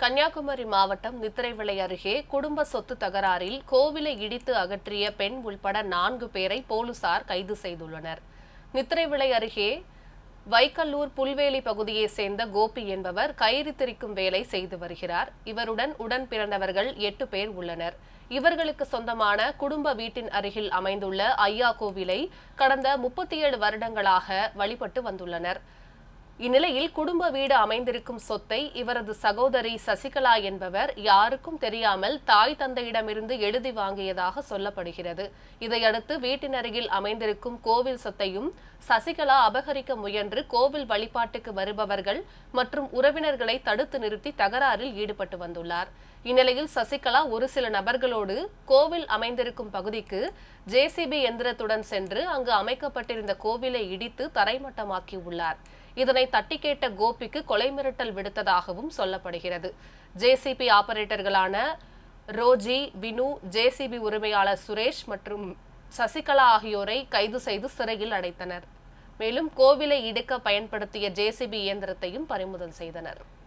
கன்னியாகுமரி மாவட்டம் நித்திரைவிளை அருகே குடும்ப சொத்து தகராறில் கோவிலை இடித்து அகற்றிய பெண் உள்பட நான்கு பேரை போலீசார் கைது செய்துள்ளனர் நித்திரைவிளை அருகே வைக்கல்லூர் புல்வேலி பகுதியைச் சேர்ந்த கோபி என்பவர் கயிறு திரிக்கும் வேலை செய்து வருகிறார் இவருடன் உடன் பிறந்தவர்கள் எட்டு பேர் உள்ளனர் இவர்களுக்கு சொந்தமான குடும்ப வீட்டின் அருகில் அமைந்துள்ள ஐயா கோவிலை கடந்த முப்பத்தி ஏழு வருடங்களாக வழிபட்டு வந்துள்ளனர் இந்நிலையில் குடும்ப வீடு அமைந்திருக்கும் சொத்தை இவரது சகோதரி சசிகலா என்பவர் யாருக்கும் தெரியாமல் தாய் தந்தையிடமிருந்து எழுதி வாங்கியதாக சொல்லப்படுகிறது இதையடுத்து வீட்டின் அருகில் அமைந்திருக்கும் கோவில் சொத்தையும் சசிகலா அபகரிக்க முயன்று கோவில் வழிபாட்டுக்கு வருபவர்கள் மற்றும் உறவினர்களை தடுத்து நிறுத்தி தகராறில் ஈடுபட்டு வந்துள்ளார் இந்நிலையில் சசிகலா ஒரு சில நபர்களோடு கோவில் அமைந்திருக்கும் பகுதிக்கு ஜேசிபி எந்திரத்துடன் சென்று அங்கு அமைக்கப்பட்டிருந்த கோவிலை இடித்து தரைமட்டமாக்கியுள்ளார் இதனை தட்டி கேட்ட கோபிக்கு கொலை மிரட்டல் விடுத்ததாகவும் சொல்லப்படுகிறது ஜேசிபி ஆபரேட்டர்களான ரோஜி வினு ஜேசிபி உரிமையாளர் சுரேஷ் மற்றும் சசிகலா ஆகியோரை கைது செய்து சிறையில் அடைத்தனர் மேலும் கோவிலை இடுக்க பயன்படுத்திய ஜேசிபி இயந்திரத்தையும் பறிமுதல் செய்தனர்